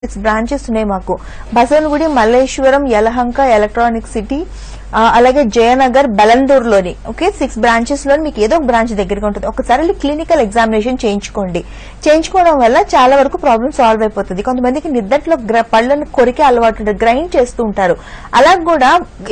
Six branches ఉన్నాయి మాకు Basavanagudi Malleswaram Yelahanka electronic city ఆ, అలాగే జయనగర్ బెలందూరులోని ఓకే సిక్స్ బ్రాంచెస్ లో మీకు ఏదో ఒక బ్రాంచ్ దగ్గరగా ఉంటుంది ఒకసారి క్లినికల్ ఎగ్జామినేషన్ చేయించుకోండి చేయించుకోవడం వల్ల చాలా వరకు ప్రాబ్లమ్ సాల్వ్ అయిపోతుంది కొంతమందికి నిద్దట్లో గ్ర- పళ్ళను కొరికే అలవాటు ఉంటుంది గ్రైండ్ చేస్తూ ఉంటారు అలా కూడా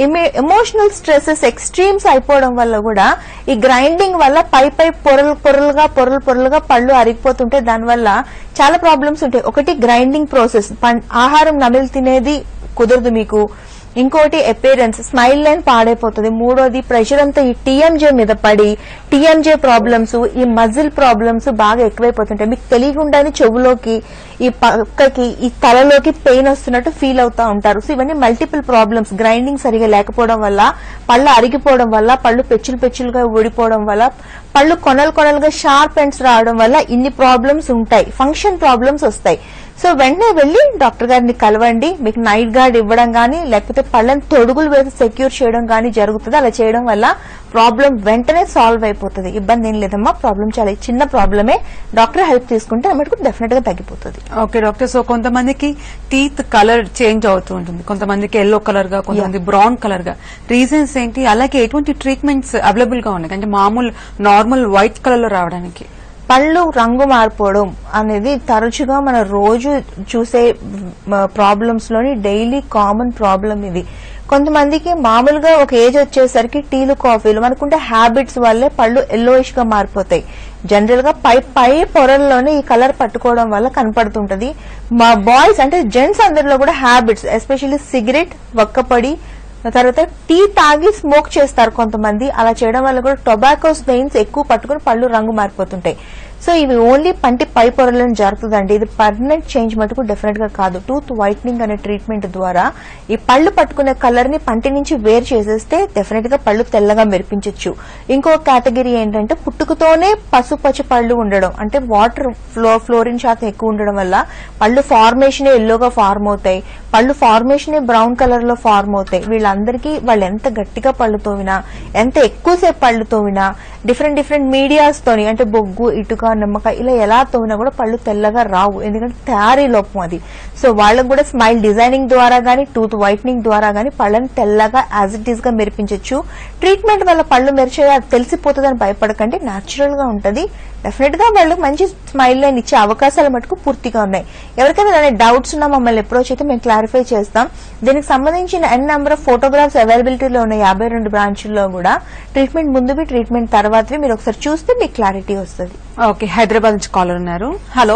ఎమోషనల్ స్ట్రెసెస్ ఎక్స్ట్రీమ్స్ అయిపోవడం వల్ల కూడా ఈ గ్రైండింగ్ వల్ల పై పై పొరలు పొరలుగా పొరలు పొరలుగా పళ్ళు అరిగిపోతుంటే దానివల్ల చాలా ప్రాబ్లమ్స్ ఉంటాయి ఒకటి గ్రైండింగ్ ప్రాసెస్ ఆహారం నమిలి తినేది కుదరదు మీకు ఇంకోటి అపేరెన్స్ స్మైల్ లైన్ పాడైపోతుంది మూడోది ప్రెషర్ అంతా ఈ టీఎంజే మీద పడి టీఎంజే ప్రాబ్లమ్స్ ఈ మజిల్ ప్రాబ్లమ్స్ బాగా ఎక్కువైపోతుంటాయి మీకు తెలియకుండానే చెవులోకి ఈ పక్కకి ఈ తలలోకి పెయిన్ వస్తున్నట్టు ఫీల్ అవుతా ఉంటారు సో ఇవన్నీ మల్టిపుల్ ప్రాబ్లమ్స్ గ్రైండింగ్ సరిగా లేకపోవడం వల్ల పళ్ళు అరిగిపోవడం వల్ల పళ్ళు పెచ్చులు పెచ్చులుగా ఊడిపోవడం వల్ల పళ్ళు కొనలు కొనలుగా షార్ప్ ఎండ్స్ రావడం వల్ల ఇన్ని ప్రాబ్లమ్స్ ఉంటాయి ఫంక్షన్ ప్రాబ్లమ్స్ వస్తాయి సో వెంటనే వెళ్లి డాక్టర్ గారిని కలవండి మీకు నైట్ గార్డ్ ఇవ్వడం గానీ లేకపోతే పళ్ళని తొడుగులు వేసి సెక్యూర్ చేయడం గానీ జరుగుతుంది అలా చేయడం వల్ల ప్రాబ్లం వెంటనే సాల్వ్ అయిపోతుంది ఇబ్బంది ఏం లేదమ్మా ప్రాబ్లం చాలా చిన్న ప్రాబ్లమే డాక్టర్ హెల్ప్ తీసుకుంటే మటుకు డెఫినెట్ గా తగ్గిపోతుంది ఓకే డాక్టర్ సో కొంతమందికి టీత్ కలర్ చేంజ్ అవుతూ ఉంటుంది కొంతమందికి ఎల్లో కలర్ గా కొంతమంది బ్రౌన్ కలర్ గా రీజన్స్ ఏంటి అలాగే ఎటువంటి ట్రీట్మెంట్స్ అవైలబుల్ గా ఉన్నాయి అంటే మామూలు నార్మల్ వైట్ కలర్ లో రావడానికి పళ్ళు రంగు మారిపోవడం అనేది తరచుగా మన రోజు చూసే ప్రాబ్లమ్స్ లోని డైలీ కామన్ ప్రాబ్లం ఇది కొంతమందికి మామూలుగా ఒక ఏజ్ వచ్చేసరికి టీలు కాఫీలు మనకుంటే హ్యాబిట్స్ వల్లే పళ్ళు ఎల్లోయిష్ గా మారిపోతాయి జనరల్ గా పై పై పొరల్లోనే ఈ కలర్ పట్టుకోవడం వల్ల కనపడుతుంటది మా బాయ్స్ అంటే జెంట్స్ అందరిలో కూడా హ్యాబిట్స్ ఎస్పెషల్లీ సిగరెట్ వక్కపడి తర్వాత టీ తాగి స్మోక్ చేస్తారు కొంతమంది అలా చేయడం వల్ల కూడా టొబాకో స్మెయిన్స్ ఎక్కువ పట్టుకుని పళ్ళు రంగు మారిపోతుంటాయి సో ఇవి ఓన్లీ పంటి పై పొరలను జరుగుతుందండి ఇది పర్మనెంట్ చేంజ్ మటుకు డెఫినెట్ గా కాదు టూత్ వైట్నింగ్ అనే ట్రీట్మెంట్ ద్వారా ఈ పళ్ళు పట్టుకునే కలర్ ని పంటి నుంచి వేరు చేసేస్తే డెఫినెట్ గా పళ్ళు తెల్లగా మెరిపించవచ్చు ఇంకో కేటగిరీ ఏంటంటే పుట్టుకతోనే పసుపచ్చ పళ్ళు ఉండడం అంటే వాటర్ ఫ్లో ఫ్లోరిన్ శాతం ఎక్కువ ఉండడం వల్ల పళ్ళు ఫార్మేషన్ ఎల్లోగా ఫార్మ్ అవుతాయి పళ్ళు ఫార్మేషన్ బ్రౌన్ కలర్ లో ఫార్మ్ అవుతాయి వీళ్ళందరికీ వాళ్ళు ఎంత గట్టిగా పళ్ళు తోవినా ఎంత ఎక్కువసేపు పళ్ళు తోవినా డిఫరెంట్ డిఫరెంట్ మీడియాస్ తోని అంటే బొగ్గు ఇటుక నిమ్మకాయ ఇలా ఎలా తోవినా కూడా పళ్ళు తెల్లగా రావు ఎందుకంటే తయారీ లోపం అది సో వాళ్ళకు కూడా స్మైల్ డిజైనింగ్ ద్వారా గానీ టూత్ వైట్నింగ్ ద్వారా గానీ పళ్ళని తెల్లగా యాజ్ ఇట్ ఈస్ గా మెరిపించవచ్చు ట్రీట్మెంట్ వల్ల పళ్ళు మెరిచే అది తెలిసిపోతుందని భయపడకండి న్యాచురల్ గా ఉంటది డెఫినెట్ గా వాళ్ళకి మంచి స్మైల్ లైన్ ఇచ్చే అవకాశాలు మటుకు పూర్తిగా ఉన్నాయి ఎవరికైనా ఏదైనా డౌట్స్ ఉన్నా మమ్మల్ని అప్రోచ్ అయితే మేము క్లారిఫై చేస్తాం దీనికి సంబంధించిన ఎన్ నెంబర్ ఆఫ్ ఫోటోగ్రాఫ్స్ అవైలబిలిటీలో ఉన్న యాభై రెండు బ్రాంచ్ల్లో కూడా ట్రీట్మెంట్ ముందువి ట్రీట్మెంట్ తర్వాతవి మీరు ఒకసారి చూస్తే మీకు క్లారిటీ వస్తుంది ఓకే హైదరాబాద్ నుంచి కాలర్ ఉన్నారు హలో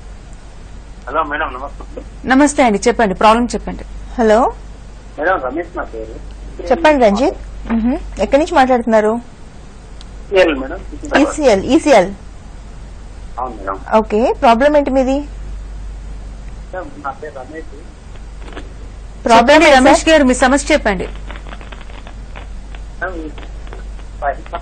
హలో మేడం నమస్తే నమస్తే అండి చెప్పండి ప్రాబ్లం చెప్పండి హలో మేడం రమేష్ నా పేరు చెప్పండి రంజిత్ మ్హూ. ఎక్కడి నుంచి మాట్లాడుతున్నారు ఏల్ మేడం ఈసీఎల్ ఈసీఎల్ అవును మేడం ఓకే ప్రాబ్లం ఏంటి మీది మేడం, నా పేరు రమేష్ ప్రాబ్లం చెప్పండి రమేష్ గారు మీ సమస్య చెప్పండి madam, five-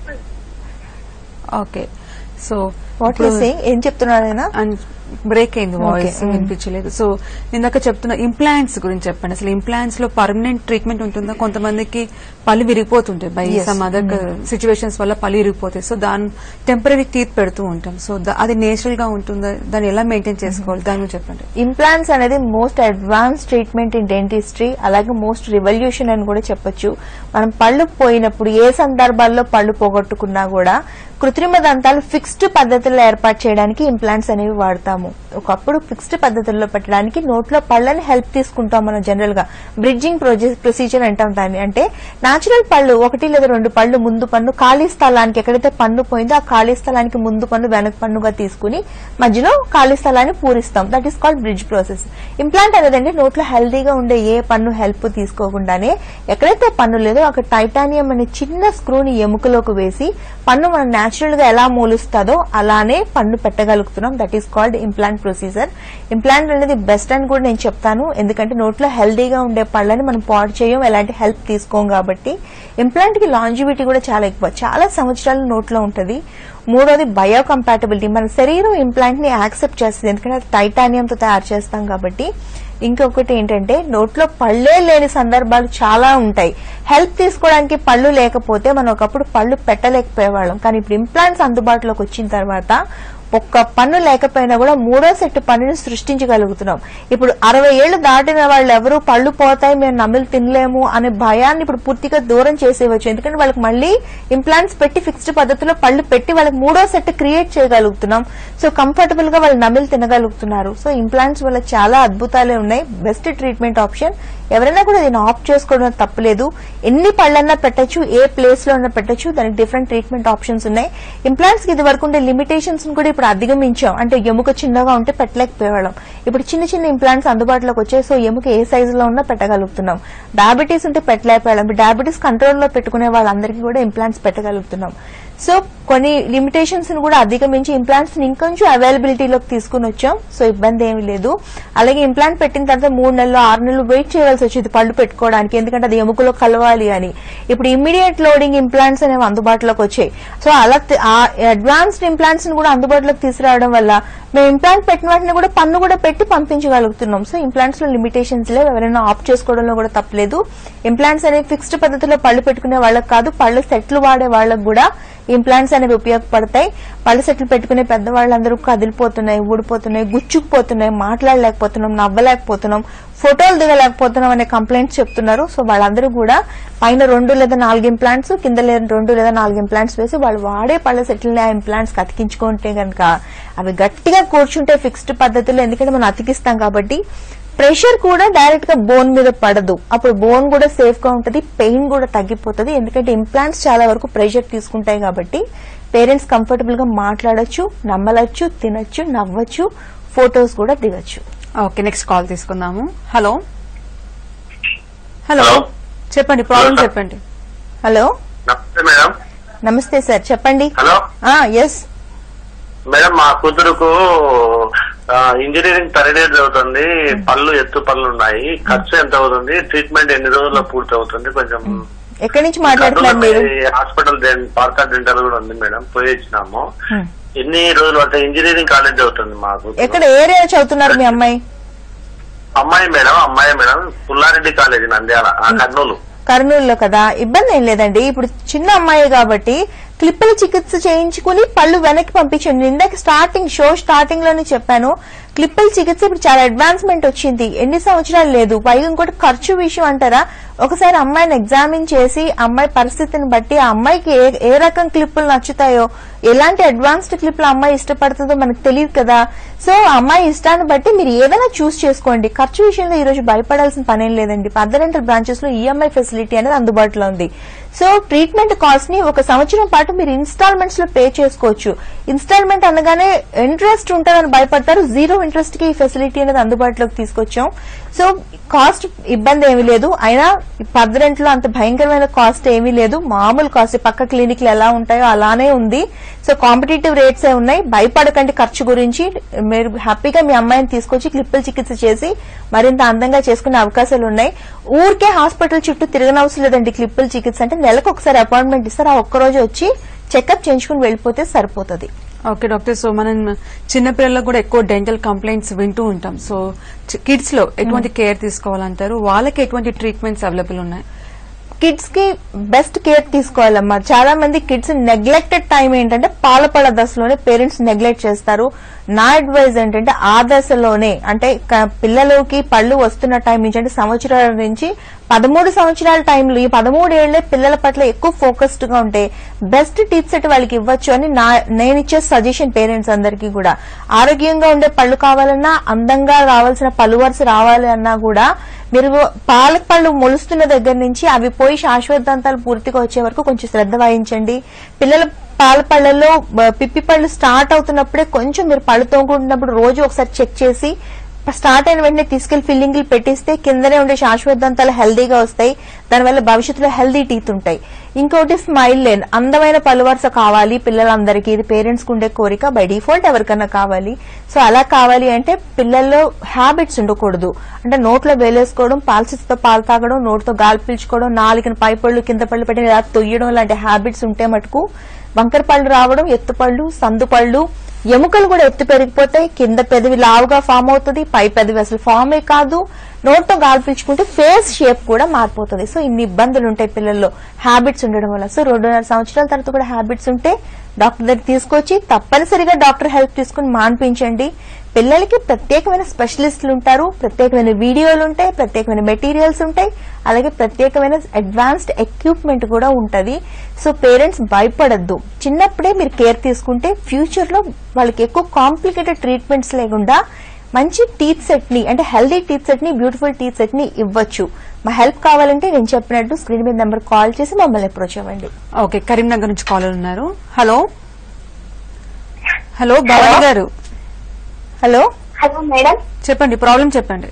okay so what you saying ఏం చెప్తున్నారు ఆయన బ్రేక్ అయింది వాయిస్ Okay, mm. వినిపించలేదు సో ఇందాక చెప్తున్న ఇంప్లాంట్స్ గురించి చెప్పండి అసలు ఇంప్లాంట్స్ లో పర్మనెంట్ ట్రీట్మెంట్ ఉంటుందా కొంతమందికి పళ్ళు విరిగిపోతుంటాయి by Yes. Some other situations వల్ల పళ్ళు విరిగిపోతాయి సో దాని టెంపరీ టీత్ పెడుతూ ఉంటాం సో అది నేచురల్ గా ఉంటుందా దాన్ని ఎలా మెయింటైన్ చేసుకోవాలి దాని గురించి చెప్పండి ఇంప్లాంట్స్ అనేది most advance treatment in dentistry అలాగే మోస్ట్ రివల్యూషన్ అని కూడా చెప్పొచ్చు మనం పళ్ళు పోయినప్పుడు ఏ సందర్భాల్లో పళ్ళు పోగొట్టుకున్నా కూడా కృత్రిమ దంతాలు ఫిక్స్డ్ పద్ధతిలో ఏర్పాటు చేయడానికి ఇంప్లాంట్స్ అనేవి వాడతాము ఒకప్పుడు ఫిక్స్డ్ పద్ధతుల్లో పెట్టడానికి నోట్లో పళ్ళని హెల్ప్ తీసుకుంటాం మనం జనరల్ గా బ్రిడ్జింగ్ ప్రొసీజర్ అంటాం దాన్ని అంటే నాచురల్ పళ్ళు ఒకటి లేదా రెండు పళ్ళు ముందు పన్ను ఖాళీ స్థలానికి ఎక్కడైతే పన్ను పోయిందో ఆ ఖాళీ స్థలానికి ముందు పన్ను వెనక పన్నుగా తీసుకుని మధ్యలో ఖాళీ స్థలాన్ని పూరిస్తాం that is called bridge process implant అనేదండి నోట్లో హెల్దీగా ఉండే ఏ పన్ను హెల్ప్ తీసుకోకుండానే ఎక్కడైతే పన్ను లేదో అక్కడ టైటానియం అనే చిన్న స్క్రూని ఎముకలోకి వేసి పన్ను మనం న్యాచురల్ గా ఎలా మూలుస్తుందో అలానే పన్ను పెట్టగలుగుతున్నాం that is called implant procedure implant అనేది బెస్ట్ అని కూడా నేను చెప్తాను ఎందుకంటే నోట్లో హెల్దీగా ఉండే పళ్ళని మనం పాడు చేయం ఎలాంటి హెల్ప్ తీసుకోం కాబట్టి ఇంప్లాంట్ కి లాంజివిటీ కూడా చాలా ఎక్కువ చాలా సంవత్సరాలు నోట్లో ఉంటది మూడోది బయో కంపాటబిలిటీ మన శరీరం ఇంప్లాంట్ ని యాక్సెప్ట్ చేస్తుంది ఎందుకంటే అది టైటానియంతో తయారు చేస్తాం కాబట్టి ఇంకొకటి ఏంటంటే నోట్లో పళ్ళే లేని సందర్భాలు చాలా ఉంటాయి హెల్ప్ తీసుకోవడానికి పళ్ళు లేకపోతే మనం ఒకప్పుడు పళ్ళు పెట్టలేకపోయేవాళ్ళం కానీ ఇప్పుడు ఇంప్లాంట్స్ అందుబాటులోకి వచ్చిన తర్వాత ఒక్క పన్ను లేకపోయినా కూడా మూడో సెట్ పన్నుని సృష్టించగలుగుతున్నాం ఇప్పుడు అరవై ఏళ్లు దాటిన వాళ్ళు ఎవరు పళ్ళు పోతాయి మేము నమిలి తినలేము అనే భయాన్ని ఇప్పుడు పూర్తిగా దూరం చేసేవచ్చు ఎందుకంటే వాళ్ళకి మళ్ళీ ఇంప్లాంట్స్ పెట్టి ఫిక్స్డ్ పద్ధతిలో పళ్ళు పెట్టి వాళ్ళకి మూడో సెట్ క్రియేట్ చేయగలుగుతున్నాం సో కంఫర్టబుల్ గా వాళ్ళు నమిలి తినగలుగుతున్నారు సో ఇంప్లాంట్స్ వల్ల చాలా అద్భుతాలే ఉన్నాయి బెస్ట్ ట్రీట్మెంట్ ఆప్షన్ ఎవరైనా కూడా దీన్ని ఆప్ట్ చేసుకోవడం తప్పలేదు ఎన్ని పళ్ళన్నా పెట్టచ్చు ఏ ప్లేస్ లో అన్నా పెట్టచ్చు దానికి డిఫరెంట్ ట్రీట్మెంట్ ఆప్షన్స్ ఉన్నాయి ఇంప్లాంట్స్ కి ఇది వరకు ఉండే లిమిటేషన్స్ కూడా ఇప్పుడు అధిగమించాం అంటే ఎముక చిన్నగా ఉంటే పెట్టలేకపోయేవాళ్ళం ఇప్పుడు చిన్న చిన్న ఇంప్లాంట్స్ అందుబాటులోకి వచ్చాయి సో ఎముక ఏ సైజు లో ఉన్నా పెట్టగలుగుతున్నాం డయాబెటీస్ ఉంటే పెట్టలేకపోయాం డయాబెటీస్ కంట్రోల్లో పెట్టుకునే వాళ్ళందరికీ కూడా ఇంప్లాంట్స్ పెట్టగలుగుతున్నాం సో కొన్ని లిమిటేషన్స్ ని కూడా అధిగమించి ఇంప్లాంట్స్ ని ఇంకొంచెం అవైలబిలిటీలోకి తీసుకుని వచ్చాం సో ఇబ్బంది ఏమీ లేదు అలాగే ఇంప్లాంట్ పెట్టిన తర్వాత మూడు నెలలు ఆరు నెలలు వెయిట్ చేయాల్సి వచ్చేది పళ్ళు పెట్టుకోవడానికి ఎందుకంటే అది ఎముకలో కలవాలి అని ఇప్పుడు ఇమ్మీడియట్ లోడింగ్ ఇంప్లాంట్స్ అనేవి అందుబాటులోకి వచ్చాయి సో అలా తి- ఆ అడ్వాన్స్డ్ ఇంప్లాంట్స్ ని కూడా అందుబాటులోకి తీసుకురావడం వల్ల మేము ఇంప్లాంట్ పెట్టిన వాటిని కూడా పన్ను కూడా పెట్టి పంపించగలుగుతున్నాం సో ఇంప్లాంట్స్ లో లిమిటేషన్స్ లేవు ఎవరైనా ఆప్ చేసుకోవడంలో కూడా తప్పలేదు ఇంప్లాంట్స్ అనేవి ఫిక్స్డ్ పద్ధతిలో పళ్ళు పెట్టుకునే వాళ్ళకి కాదు పళ్ళు సెట్లు వాడే వాళ్ళకి కూడా ఇంప్లాంట్స్ అనేవి ఉపయోగపడతాయి పళ్ళు సెట్లు పెట్టుకునే పెద్దవాళ్ళందరూ కదిలిపోతున్నాయి ఊడిపోతున్నాయి గుచ్చుకుపోతున్నాయి మాట్లాడలేకపోతున్నాం నవ్వలేకపోతున్నాం ఫోటోలు దిగలేకపోతున్నాం అనే కంప్లైంట్స్ చెప్తున్నారు సో వాళ్ళందరూ కూడా పైన రెండు లేదా నాలుగు ఇంప్లాంట్స్ కింద లే- రెండు లేదా నాలుగు ఇంప్లాంట్స్ వేసి వాళ్ళు వాడే పళ్ళ సెటిల్ని ఆ ఇంప్లాంట్స్ అతికించుకుంటే గనక అవి గట్టిగా కూర్చుంటే ఫిక్స్డ్ పద్ధతిలో ఎందుకంటే మనం అతికిస్తాం కాబట్టి ప్రెషర్ కూడా డైరెక్ట్ గా బోన్ మీద పడదు అప్పుడు బోన్ కూడా సేఫ్ గా ఉంటది పెయిన్ కూడా తగ్గిపోతుంది ఎందుకంటే ఇంప్లాంట్స్ చాలా వరకు ప్రెషర్ తీసుకుంటాయి కాబట్టి పేరెంట్స్ కంఫర్టబుల్ గా మాట్లాడొచ్చు నమ్మలొచ్చు తినొచ్చు నవ్వచ్చు ఫొటోస్ కూడా దిగొచ్చు ఓకే నెక్స్ట్ కాల్ తీసుకుందాము హలో హలో హలో. చెప్పండి ప్రాబ్లం చెప్పండి హలో నమస్తే మేడం నమస్తే సార్ చెప్పండి హలో ఎస్ మేడం మా కూతురుకు ఆ, ఇంజనీరింగ్ థర్డ్ ఇయర్ చదువుతుంది పళ్ళు ఎత్తు పళ్ళు ఉన్నాయి ఖర్చు ఎంత అవుతుంది ట్రీట్మెంట్ ఎన్ని రోజుల్లో పూర్తి అవుతుంది కొంచెం ఎక్కడి నుంచి మాట్లాడుతున్నారు మీరు హాస్పిటల్ పార్కా డెంటల్ కూడా ఉంది మేడం పోయి ఇచ్చినాము Hmm. ఎన్ని రోజులు అంటే ఇంజనీరింగ్ కాలేజ్ అవుతుంది మాకు ఎక్కడ ఏరియా చదువుతున్నారు మీ అమ్మాయి అమ్మాయి మేడం అమ్మాయి మేడం పుల్లారెడ్డి కాలేజ్ నంద్యాల ఆ, కర్నూలు కర్నూలులో కదా ఇబ్బంది ఏం లేదండి ఇప్పుడు చిన్న అమ్మాయి కాబట్టి క్లిప్పుల చికిత్స చేయించుకుని పళ్ళు వెనక్కి పంపించండి ఇందాక స్టార్టింగ్ షో స్టార్టింగ్ లోనే చెప్పాను క్లిప్పుల చికిత్స ఇప్పుడు చాలా అడ్వాన్స్మెంట్ వచ్చింది ఎన్ని సంవత్సరాలు లేదు పైగా ఇంకోటి ఖర్చు విషయం అంటారా ఒకసారి అమ్మాయిని ఎగ్జామిన్ చేసి అమ్మాయి పరిస్థితిని బట్టి ఆ అమ్మాయికి ఏ ఏ రకం క్లిప్పులు నచ్చుతాయో ఎలాంటి అడ్వాన్స్డ్ క్లిప్లు అమ్మాయి ఇష్టపడుతుందో మనకు తెలియదు కదా సో ఆ అమ్మాయి ఇష్టాన్ని బట్టి మీరు ఏదైనా చూస్ చేసుకోండి ఖర్చు విషయంలో ఈ రోజు భయపడాల్సిన పనేం లేదండి పద్దెంటల్ బ్రాంచెస్ లో ఈఎంఐ ఫెసిలిటీ అనేది అందుబాటులో ఉంది సో ట్రీట్మెంట్ కాస్ట్ ని ఒక సంవత్సరం పాటు మీరు ఇన్స్టాల్మెంట్స్ లో పే చేసుకోవచ్చు ఇన్స్టాల్మెంట్ అనగానే ఇంట్రెస్ట్ ఉంటుందని భయపడతారు జీరో ఇంట్రెస్ట్ కి ఈ ఫెసిలిటీ అనేది అందుబాటులోకి తీసుకొచ్చాం సో కాస్ట్ ఇబ్బంది ఏమీ లేదు అయినా పద్దెంట్లో అంత భయంకరమైన కాస్ట్ ఏమీ లేదు మామూలు కాస్ట్ పక్క క్లినిక్లు ఎలా ఉంటాయో అలానే ఉంది సో కాంపిటేటివ్ రేట్స్ ఏ ఉన్నాయి భయపడకండి ఖర్చు గురించి మీరు హ్యాపీగా మీ అమ్మాయిని తీసుకొచ్చి క్లిప్పుల చికిత్స చేసి మరింత అందంగా చేసుకునే అవకాశాలు ఉన్నాయి ఊరికే హాస్పిటల్ చుట్టూ తిరగనవసరం లేదండి క్లిప్పుల చికిత్స అంటే నెలకు ఒకసారి అపాయింట్మెంట్ ఇస్తారు ఆ ఒక్కరోజు వచ్చి చెకప్ చేయించుకుని వెళ్ళిపోతే సరిపోతుంది ఓకే డాక్టర్ సో మనం చిన్నపిల్లలకు కూడా ఎక్కువ డెంటల్ కంప్లైంట్స్ వింటూ ఉంటాం సో కిడ్స్ లో ఎటువంటి కేర్ తీసుకోవాలంటారు వాళ్ళకి ఎటువంటి ట్రీట్మెంట్స్ అవైలబుల్ ఉన్నాయి కిడ్స్ కి బెస్ట్ కేర్ తీసుకోవాలమ్మా చాలా మంది కిడ్స్ నెగ్లెక్టెడ్ టైం ఏంటంటే పాలపడ దశలోనే పేరెంట్స్ నెగ్లెక్ట్ చేస్తారు నా అడ్వైజ్ ఏంటంటే ఆ దశలోనే అంటే క- పిల్లలకి పళ్ళు వస్తున్న టైం నుంచి అంటే సంవత్సరాల నుంచి పదమూడు సంవత్సరాల టైంలో ఈ పదమూడు ఏళ్లే పిల్లల పట్ల ఎక్కువ ఫోకస్డ్ గా ఉంటే బెస్ట్ టిప్స్ సెట్ వాళ్ళకి ఇవ్వచ్చు అని నా నేను ఇచ్చే సజెషన్ పేరెంట్స్ అందరికీ కూడా ఆరోగ్యంగా ఉండే పళ్ళు కావాలన్నా అందంగా రావాల్సిన పళ్ళు వరుస రావాలి అన్నా కూడా మీరు పాల పళ్ళు మొలుస్తున్న దగ్గర నుంచి అవి పోయి శాశ్వత దంతాలు పూర్తిగా వచ్చే వరకు కొంచెం శ్రద్ధ వహించండి పిల్లల పాల పళ్ళల్లో బ- పిప్పి పళ్ళు స్టార్ట్ అవుతున్నప్పుడే కొంచెం మీరు పళ్ళు తోముకుంటున్నప్పుడు రోజు ఒకసారి చెక్ చేసి స్టార్ట్ అయిన వెంటనే తీసుకెళ్లి ఫిల్లింగ్లు పెట్టిస్తే కిందనే ఉండే శాశ్వత దంతాలు హెల్దీగా వస్తాయి దానివల్ల భవిష్యత్తులో హెల్దీ టీత్ ఉంటాయి ఇంకోటి స్మైల్ లేన్ అందమైన పలు వరుస కావాలి పిల్లలందరికీ ఇది పేరెంట్స్ కు ఉండే కోరిక బై డిఫాల్ట్ ఎవరికన్నా కావాలి సో అలా కావాలి అంటే పిల్లల్లో హ్యాబిట్స్ ఉండకూడదు అంటే నోట్లో వేలేసుకోవడం పాలసితో పాలు తాగడం నోటితో గాలి పీల్చుకోవడం నాలుగిన పై పళ్ళు కింద పళ్ళు పెట్టి ఇలా తొయ్యడం లాంటి హ్యాబిట్స్ ఉంటే మటుకు వంకర పళ్ళు రావడం ఎత్తు పళ్ళు సందు పళ్ళు ఎముకలు కూడా ఎత్తు పెరిగిపోతాయి కింద పెదవి లావుగా ఫామ్ అవుతుంది పై పెదవి అసలు ఫామే కాదు నోట్తో గాలి పీల్చుకుంటే ఫేస్ షేప్ కూడా మారిపోతుంది సో ఇన్ని ఇబ్బందులు ఉంటాయి పిల్లల్లో హ్యాబిట్స్ ఉండడం వల్ల సో రెండున్నర సంవత్సరాల తర్వాత కూడా హ్యాబిట్స్ ఉంటే డాక్టర్ దగ్గర తీసుకొచ్చి తప్పనిసరిగా డాక్టర్ హెల్ప్ తీసుకుని మాన్పించండి పిల్లలకి ప్రత్యేకమైన స్పెషలిస్టులు ఉంటారు ప్రత్యేకమైన వీడియోలు ఉంటాయి ప్రత్యేకమైన మెటీరియల్స్ ఉంటాయి అలాగే ప్రత్యేకమైన అడ్వాన్స్డ్ ఎక్విప్మెంట్ కూడా ఉంటది సో పేరెంట్స్ భయపడద్దు చిన్నప్పుడే మీరు కేర్ తీసుకుంటే ఫ్యూచర్ లో వాళ్ళకి ఎక్కువ కాంప్లికేటెడ్ ట్రీట్మెంట్స్ లేకుండా మంచి టీత్ సెట్ ని అంటే హెల్దీ టీత్ సెట్ ని బ్యూటిఫుల్ టీత్ సెట్ ని ఇవ్వచ్చు మా హెల్ప్ కావాలంటే నేను చెప్పినట్టు స్క్రీన్ మీద నెంబర్ కాల్ చేసి మమ్మల్ని అప్రోచ్ అవ్వండి ఓకే కరీంనగర్ నుంచి కాలర్ ఉన్నారు హలో హలో భవాని గారు హలో హలో మేడం చెప్పండి ప్రాబ్లం చెప్పండి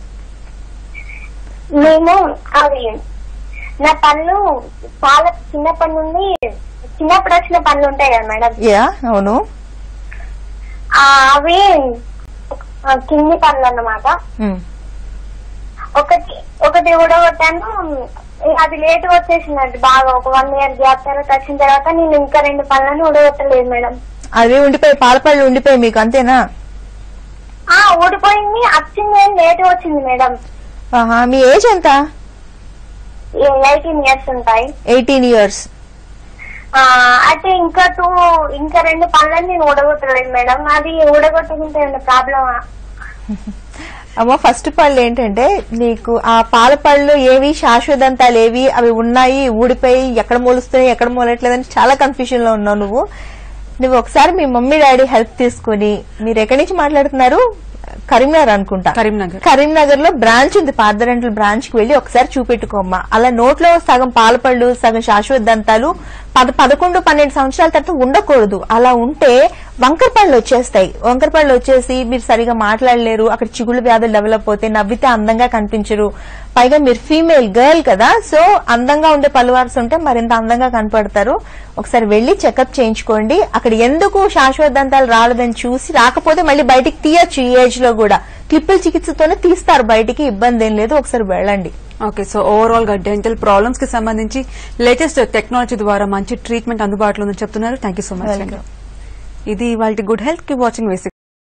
మేము అవి నా పళ్ళు చాలా చిన్నప్పటి నుండి చిన్నప్పుడు వచ్చిన పళ్ళు ఉంటాయి కదా మేడం యా అవును ఆ, అవి ఆ, కింది పళ్ళు అన్నమాట మ్. ఒకటి ఒకటి ఊడగొట్టాను అది లేట్ వచ్చేసిందండి బాగా ఒక వన్ ఇయర్ గ్యాప్ తర్వాత వచ్చిన తర్వాత నేను ఇంకా రెండు పళ్ళని ఊడగొట్టలేదు మేడం అవి ఉండిపోయి పాలపళ్ళు ఉండిపోయి మీకు అంతేనా ఆ ఊడిపోయింది వచ్చింది లేట్ వచ్చింది మేడం ఆహా మీ ఏజ్ ఎంత ఎయిటీన్ ఇయర్స్ ఉంటాయి ఎయిటీన్ ఇయర్స్ ఆ, అయితే ఇంకా టూ ఇంకా రెండు పనులని నేను ఊడగొట్టలేదు మేడం అది ఊడగొట్టుకుంటే ఏమైనా ప్రాబ్లమా అమ్మ ఫస్ట్ పళ్ళు ఏంటంటే నీకు ఆ పాల పళ్ళు ఏవి శాశ్వతంతాలు ఏవి అవి ఉన్నాయి ఊడిపోయి ఎక్కడ మూలుస్తున్నాయి ఎక్కడ మూలట్లేదని చాలా కన్ఫ్యూజన్ లో ఉన్నావు నువ్వు నువ్వు ఒకసారి మీ మమ్మీ డాడీ హెల్ప్ తీసుకుని మీరు ఎక్కడి నుంచి మాట్లాడుతున్నారు కరీంనగర్ అనుకుంటా కరీంనగర్. కరీంనగర్ లో బ్రాంచ్ ఉంది పార్దరెంటల్ బ్రాంచ్ కి వెళ్లి ఒకసారి చూపెట్టుకోమ్మా అలా నోట్లో సగం పాలపళ్ళు సగం శాశ్వత దంతాలు పద పదకొండు పన్నెండు సంవత్సరాల తర్వాత ఉండకూడదు అలా ఉంటే వంకర పళ్ళు వచ్చేస్తాయి వంకర పళ్ళు వచ్చేసి మీరు సరిగా మాట్లాడలేరు అక్కడ చిగుళ్ళు వ్యాధులు డెవలప్ అవుతాయి నవ్వితే అందంగా కనిపించరు పైగా మీరు ఫీమేల్ గర్ల్ కదా సో అందంగా ఉండే పళ్ళు వారసు ఉంటే మరింత అందంగా కనపడతారు ఒకసారి వెళ్లి చెకప్ చేయించుకోండి అక్కడ ఎందుకు శాశ్వత దంతాలు రాలేదని చూసి రాకపోతే మళ్ళీ బయటికి తీయచ్చు ఈ ఏజ్ లో కూడా క్లిప్పుల చికిత్సతోనే తీస్తారు బయటికి ఇబ్బంది ఏం లేదు ఒకసారి వెళ్ళండి ఓకే సో ఓవరాల్ గా డెంటల్ ప్రాబ్లమ్స్ కి సంబంధించి లేటెస్ట్ టెక్నాలజీ ద్వారా మంచి ట్రీట్మెంట్ అందుబాటులో ఉందని చెప్తున్నారు thank you so much Welcome. ఇది వాళ్ళ గుడ్ హెల్త్ కి వాచింగ్ వేసి